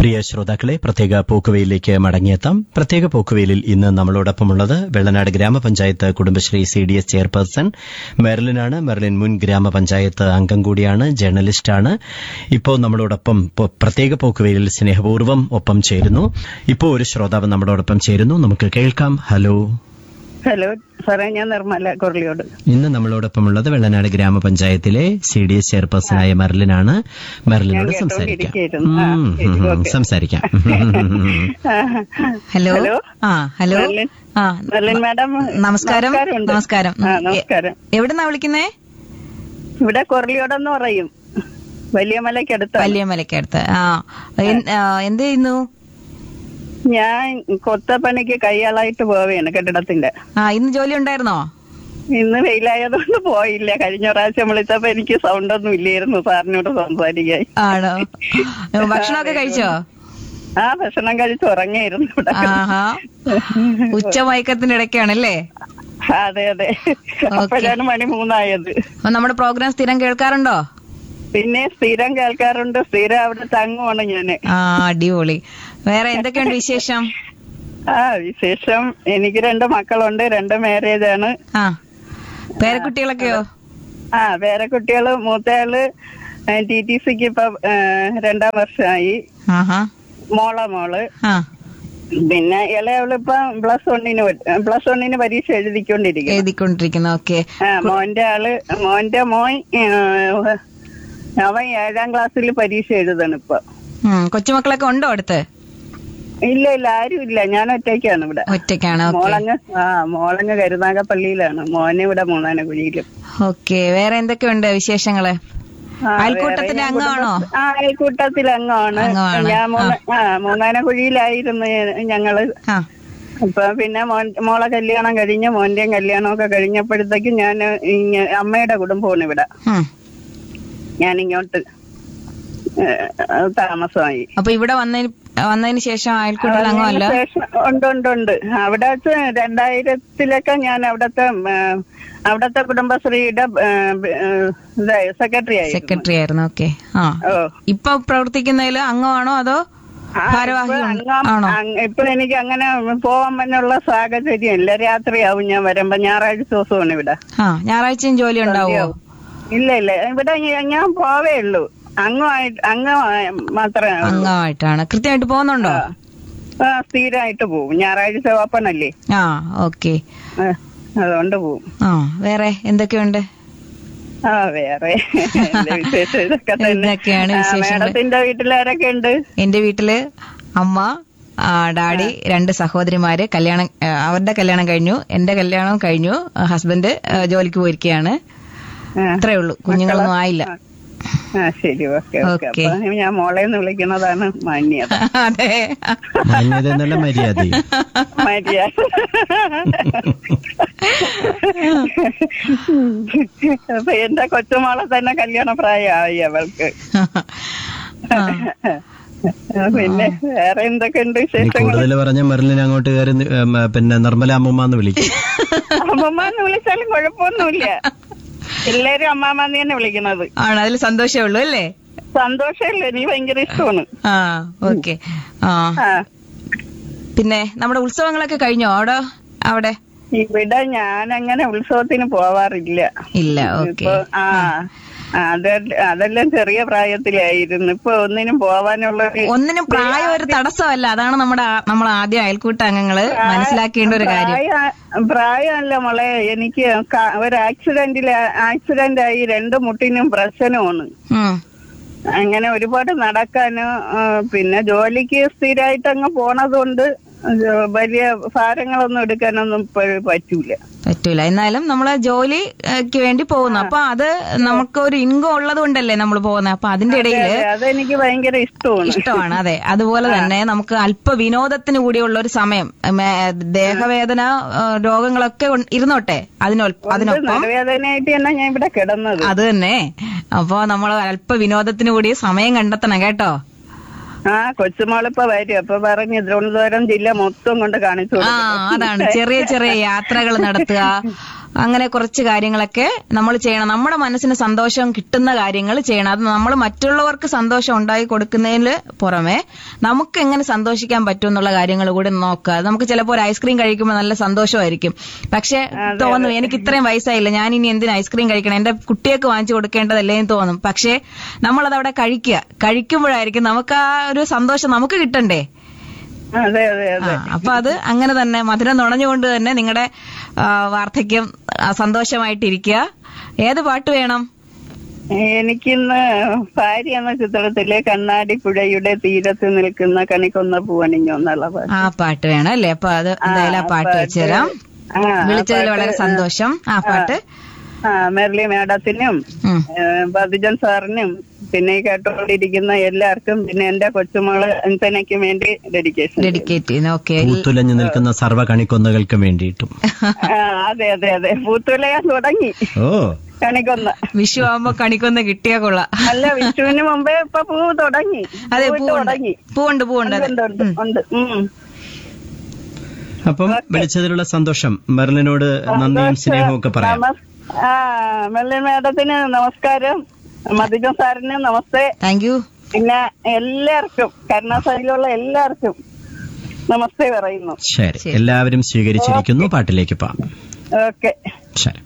പ്രിയ ശ്രോതാക്കളെ പ്രത്യേക പോക്കുവയിലേക്ക് മടങ്ങിയെത്താം പ്രത്യേക പോക്കുവയിലിൽ ഇന്ന് നമ്മളോടൊപ്പമുള്ളത് വെള്ളനാട് ഗ്രാമപഞ്ചായത്ത് Kudumbashree C D S chairperson മെർലിനാണ് മെർലിൻ മുൻ ഗ്രാമപഞ്ചായത്ത് അംഗം കൂടിയാണ് ജേർണലിസ്റ്റാണ് ഇപ്പോൾ നമ്മളോടൊപ്പം പോ- പ്രത്യേക പോക്കുവയിലിൽ സ്നേഹപൂർവ്വം ഒപ്പം ചേരുന്നു ഇപ്പോൾ ഒരു ശ്രോതാവ് നമ്മളോടൊപ്പം ചേരുന്നു നമുക്ക് കേൾക്കാം ഹലോ ഹലോ സാറേ ഞാൻ നിർമ്മല കൊറലിയോട് ഇന്ന് നമ്മളോടൊപ്പമുള്ളത് വെള്ളനാട് ഗ്രാമപഞ്ചായത്തിലെ സി ഡി എസ് ചെയർപേഴ്സണായ മെർലിനാണ് മെർലിനോട് ഞാൻ സംസാരിക്കാം കേട്ടോണ്ടിരിക്കുകയായിരുന്നു. ആ, ഉം, ശരി, ഉം, ഉം, ഓക്കേ. സംസാരിക്കാം ഹലോ ഹലോ. ആ ഹലോ മെർലിൻ. ആ മെർലിൻ മാഡം നമസ്കാരം നമസ്കാരമുണ്ട്. നമസ്കാരം ആ, നമസ്കാരം എവിടെന്നാ വിളിക്കുന്നേ ഇവിടെ കൊറലിയോടെന്ന് പറയും വലിയ മലയ്ക്കടുത്ത വലിയ മലക്കടുത്ത് ആ എൻ- ആ, എന്ത് ചെയ്യുന്നു ഞാൻ കൊത്തപ്പണിക്ക് കൈയാളായിട്ട് പോവുകയാണ് കെട്ടിടത്തിന്റെ ആ ഇന്ന് ജോലി ഉണ്ടായിരുന്നോ ഇന്ന് വെയിലായതുകൊണ്ട് പോയില്ല കഴിഞ്ഞ പ്രാവശ്യം വിളിച്ചപ്പോ എനിക്ക് സൗണ്ട് ഒന്നും ഇല്ലായിരുന്നു സാറിനോട് സംസാരിക്കാൻ ആണോ ഭക്ഷണമൊക്കെ കഴിച്ചോ ആ ഭക്ഷണം കഴിച്ച് ഉറങ്ങിയിരുന്നു ഇവിടെ ആഹാ ഉച്ച മയക്കത്തിന്റെ ഇടയ്ക്കാണല്ലേ അതെ അതെ അപ്പോഴാണ് മണി മൂന്നായത് അപ്പൊ നമ്മുടെ പ്രോഗ്രാം സ്ഥിരം കേൾക്കാറുണ്ടോ പിന്നെ സ്ഥിരം കേൾക്കാറുണ്ട് സ്ഥിരം അവിടെ തങ്ങുവാണ് ഞാന് ആ അടിപൊളി വേറെ എന്തൊക്കെയുണ്ട് വിശേഷം ആ വിശേഷം എനിക്ക് രണ്ട് മക്കളുണ്ട് രണ്ട് മാരേജ് ആണ് ആ പേരക്കുട്ടികളൊക്കെയോ ആ വേറെ കുട്ടികള് മൂത്തയാള് ടി ടി സിക്ക് ഇപ്പൊ ഏ, രണ്ടാം വർഷമായി ആഹാ മോള മോള് ആ പിന്നെ ഇളയവള് ഇപ്പൊ പ്ലസ് വണ്ണിന് പ്ലസ് വണ്ണിന് പരീക്ഷ എഴുതിക്കൊണ്ടിരിക്കും എഴുതിക്കൊണ്ടിരിക്കുന്നു ഓക്കെ ആ മോന്റെ ആള് മോന്റെ മോൻ ഏ, അവൻ ഏഴാം ക്ലാസ്സിൽ പരീക്ഷ എഴുതണം ഇപ്പൊ കൊച്ചുമക്കളൊക്കെ ഉണ്ടോ അടുത്ത് ഇല്ല ഇല്ല ആരും ഇല്ല ഞാൻ ഒറ്റയ്ക്കാണ് ഇവിടെ ഒറ്റയ്ക്കാണ് ഓക്കെ മോളങ്ങ് ആ മോളങ്ങ് കരുനാഗപ്പള്ളിയിലാണ് മോനെ ഇവിടെ മൂന്നാനക്കുഴിയിലും ഓക്കെ വേറെ എന്തൊക്കെയുണ്ട് വിശേഷങ്ങള് ആ, അയൽക്കൂട്ടത്തിന്റെ വേറെ ഞാൻ അംഗമാണോ കുടുംബ- ആ അയൽക്കൂട്ടത്തിൽ അംഗമാണ് അംഗമാണ്. ഞാൻ മൂന്ന- ആ മൂന്നാനക്കുഴിയിലായിരുന്നു ഞങ്ങള് ആ അപ്പൊ പിന്നെ മോൻ മോളെ കല്യാണം കഴിഞ്ഞ് മോന്റെയും കല്യാണമൊക്കെ കഴിഞ്ഞപ്പോഴത്തേക്ക് ഞാൻ ഇങ്ങ- അമ്മയുടെ കുടുംബമാണ് ഇവിടെ ഉം. ഞാൻ ഇങ്ങോട്ട് ഏ, താമസമായി അപ്പൊ ഇവിടെ വന്നതിന് വന്നതിന് ശേഷം അയൽക്കൂട്ടത്തിൽ അംഗമല്ല ശേഷം ഉണ്ട് ഉണ്ട് ഉണ്ട് അവിടെ വെച്ച് രണ്ടായിരത്തിലൊക്കെ ഞാൻ അവിടത്തെ ഏ, അവിടത്തെ കുടുംബശ്രീയുടെ സെക്രട്ടറി ആയി സെക്രട്ടറി ആയിരുന്നു ഓക്കെ ആ ഓ ഇപ്പൊ പ്രവർത്തിക്കുന്നതിൽ അംഗമാണോ അതോ ആ, ഭാരവാഹി ഇപ്പൊ ഉണ്ട്- അങ്ങ് ആണോ അങ്ങ് ഇപ്പൊ എനിക്ക് അങ്ങനെ പോവാൻ പറ്റുള്ള സാഹചര്യം ഇല്ല രാത്രിയാവും ഞാൻ വരുമ്പോ ഞായറാഴ്ച ദിവസമാണ് ഇവിടെ ആ ഞായറാഴ്ചയും ജോലി ഉണ്ടാവോ ഇല്ല ഇല്ല ഇവിടെ ഞ- ഞാൻ പോവേ ഉള്ളൂ അംഗമായിട്ട് അംഗം മാത്രമേ ഉള്ളൂ. അംഗമായിട്ടാണ് കൃത്യമായിട്ട് പോകുന്നുണ്ടോ ആ, സ്ഥിരമായിട്ട് പോവും ഞായറാഴ്ച ഓപ്പൺ അല്ലേ ആ ഓക്കെ ആ, അതുകൊണ്ട് പോവും ആ വേറെ എന്തൊക്കെയുണ്ട് ആ വേറെ എന്റെ വിശേഷം ഇതൊക്കെ തന്നെ ഇതൊക്കെയാണ് ആ, വിശേഷങ്ങൾ. മേഡത്തിന്റെ വീട്ടിലാരൊക്കെ ഉണ്ട് എന്റെ വീട്ടില് അമ്മ ആ, ഡാഡി രണ്ട് സഹോദരിമാര് കല്യാണം ആ, അവരുടെ കല്യാണം കഴിഞ്ഞു എന്റെ കല്യാണം കഴിഞ്ഞു ആ, ഹസ്ബൻഡ് ആ, ജോലിക്ക് പോയിരിക്കുകയാണ് ആ. അത്രേ ഉള്ളൂ കുഞ്ഞുങ്ങളൊന്നും ആയില്ല ആ ശരി ഓക്കെ ഓക്കെ ഓക്കെ. അപ്പൊ ഞാൻ മോളേന്ന് വിളിക്കുന്നതാണ് മാന്യത അതെ മാന്യത എന്നല്ല മര്യാദ മര്യാദ അപ്പൊ എന്റെ കൊച്ചുമോളെ തന്നെ കല്യാണ പ്രായമായി അവൾക്ക് പിന്നെ വേറെ എന്തൊക്കെയുണ്ട് ഇനി വിശേഷങ്ങൾ കൂടുതൽ പറഞ്ഞ മെർലിൻ അങ്ങോട്ട് കയറി നി- ഏം, പിന്നെ നിർമ്മല അമ്മൂമ്മന്ന് വിളിക്കും അമ്മമ്മന്ന് വിളിച്ചാലും കുഴപ്പമൊന്നുമില്ല എല്ലാരും അമ്മാമ്മന്ന് തന്നെ വിളിക്കുന്നത് ആണ് അതിൽ സന്തോഷമേ ഉള്ളൂ അല്ലേ സന്തോഷമല്ലേ നീ ഭയങ്കര ഇഷ്ടമാണ് ആ ഓക്കെ ആ ആ പിന്നെ നമ്മുടെ ഉത്സവങ്ങളൊക്കെ കഴിഞ്ഞോ അവിടെ അവിടെ ഇവിടെ ഞാൻ അങ്ങനെ ഉത്സവത്തിന് പോവാറില്ല ഇല്ല ഓക്കെ ഇപ്പൊ ആ അത് അതെല്ലാം ചെറിയ പ്രായത്തിലായിരുന്നു ഇപ്പൊ ഒന്നിനും പോവാനുള്ള ഒരു- ഒന്നിനും പ്രായം ഒരു തടസ്സമല്ല അതാണ് നമ്മുടെ ആ- നമ്മൾ ആദ്യം അയൽക്കൂട്ട അംഗങ്ങള് മനസ്സിലാക്കേണ്ട ഒരു കാര്യം പ്രായ- പ്രായമല്ല മോളെ എനിക്ക് ക- ഒരു ആക്സിഡന്റിൽ ആക്സിഡന്റ് ആയി രണ്ട് മുട്ടിനും പ്രശ്നമാണ് ഉം. അങ്ങനെ ഒരുപാട് നടക്കാനും ആ, പിന്നെ ജോലിക്ക് സ്ഥിരമായിട്ട് അങ്ങ് പോണതുകൊണ്ട് വലിയ ഭാരങ്ങളൊന്നും എടുക്കാനൊന്നും ഇപ്പോഴും പറ്റൂല പറ്റൂല എന്നാലും നമ്മള് ജോലിക്ക് വേണ്ടി പോകുന്നു അപ്പൊ അത് നമുക്ക് ഒരു ഇൻകം ഉള്ളത് കൊണ്ടല്ലേ നമ്മൾ പോകുന്നത് അപ്പൊ അതിന്റെ ഇടയിൽ അതെ, അതെനിക്ക് ഭയങ്കര ഇഷ്ടമാണ് ഇഷ്ടമാണ് അതെ അതുപോലെ തന്നെ നമുക്ക് അല്പ വിനോദത്തിന് കൂടിയുള്ള ഒരു സമയം മേ- ദേഹവേദന ആ, രോഗങ്ങളൊക്കെ ഉൺ- ഇരുന്നോട്ടെ അതിനൊ അതിനൊപ്പം നടുവേദനയായിട്ട് തന്നെ ഞാൻ ഇവിടെ കിടന്നത് അത് തന്നെ അപ്പൊ നമ്മൾ അല്പ വിനോദത്തിന് കൂടി സമയം കണ്ടെത്തണം കേട്ടോ ആ കൊച്ചുമോളിപ്പോ വരും അപ്പൊ പറഞ്ഞ് തിരുവനന്തപുരം ജില്ല മൊത്തം കൊണ്ട് കാണിച്ചു ആ കൊടുക്കും. അതാണ് ചെറിയ ചെറിയ യാത്രകൾ നടത്തുക അങ്ങനെ കുറച്ച് കാര്യങ്ങളൊക്കെ നമ്മൾ ചെയ്യണം നമ്മുടെ മനസ്സിന് സന്തോഷം കിട്ടുന്ന കാര്യങ്ങൾ ചെയ്യണം അത് നമ്മൾ മറ്റുള്ളവർക്ക് സന്തോഷം ഉണ്ടാക്കി കൊടുക്കുന്നതിന് പുറമെ നമുക്ക് എങ്ങനെ സന്തോഷിക്കാൻ പറ്റും എന്നുള്ള കാര്യങ്ങൾ കൂടി നോക്കുക അത് നമുക്ക് ചിലപ്പോൾ ഒരു ഐസ്ക്രീം കഴിക്കുമ്പോൾ നല്ല സന്തോഷമായിരിക്കും പക്ഷെ തോന്നും എനിക്ക് ഇത്രയും വയസ്സായില്ല ഞാൻ ഇനി എന്തിന് ഐസ്ക്രീം കഴിക്കണം എന്റെ കുട്ടിയൊക്കെ വാങ്ങിച്ചു കൊടുക്കേണ്ടതല്ലേ എന്ന് തോന്നും പക്ഷേ നമ്മളത് അവിടെ കഴിക്കുക കഴിക്കുമ്പോഴായിരിക്കും നമുക്ക് ആ ഒരു സന്തോഷം നമുക്ക് കിട്ടണ്ടേ അതെ അതെ ആ, അതെ അപ്പൊ അത് അങ്ങനെ തന്നെ മധുരം നുണഞ്ഞുകൊണ്ട് തന്നെ നിങ്ങളുടെ വാർദ്ധക്യം ആ, സന്തോഷമായിട്ടിരിക്കുക ഏത് പാട്ട് വേണം എനിക്കിന്ന് ഭാര്യ എന്ന ചിത്രത്തിലെ കണ്ണാടി പുഴയുടെ തീരത്ത് നിൽക്കുന്ന കണിക്കൊന്ന പൂവണിഞ്ഞു എന്നുള്ള പാട്ട് ആ പാട്ട് വേണം അല്ലേ അപ്പൊ അത് എന്തായാലും ആ പാട്ട് വെച്ചുതരാം ആ, ആ വിളിച്ചതിൽ പാട്ട്, വളരെ സന്തോഷം ആ പാട്ട് ആ മെർലി മാഡത്തിനും ഉം. ബദിജൻ സാറിനും പിന്നെ ഈ കേട്ടോണ്ടിരിക്കുന്ന എല്ലാവർക്കും പിന്നെ എന്റെ കൊച്ചുമകള് അൻസനയ്ക്കും വേണ്ടി ഡെഡിക്കേഷൻ ഡെഡിക്കേറ്റ് ചെയ്യുന്നു ഓക്കെ പൂത്തുലഞ്ഞു നിൽക്കുന്ന സർവ്വ കണിക്കൊന്നകൾക്ക് വേണ്ടിയിട്ടും അതെ അതെ അതെ പൂത്തുലയാൻ തുടങ്ങി ഓ കണിക്കൊന്ന വിഷു ആവുമ്പോ കണിക്കൊന്ന് കിട്ടിയാ കൊള്ളാം അല്ല വിഷുവിന് മുമ്പേ ഇപ്പൊ പൂ തുടങ്ങി അതെ പൂവിട്ട് പൂവുണ്ട് തുടങ്ങി പൂവുണ്ട് പൂവുണ്ട് അതെ ഉണ്ട് ഉണ്ട് ഉണ്ട് ഉം. അപ്പം വിളിച്ചതിലുള്ള സന്തോഷം മെർലിനോട് നന്ദിയും സ്നേഹവും ഒക്കെ പറയാം നമസ്- ആ മെർലിൻ മാഡത്തിന് നമസ്കാരം മധുജൻ സാറിന് നമസ്തേ താങ്ക് യു പിന്നെ എല്ലാവർക്കും കരുണാസൈലുള്ള എല്ലാവർക്കും നമസ്തേ പറയുന്നു ശരി എല്ലാവരും സ്വീകരിച്ചിരിക്കുന്നു പാട്ടിലേക്ക് പോവാം ഓക്കെ ശരി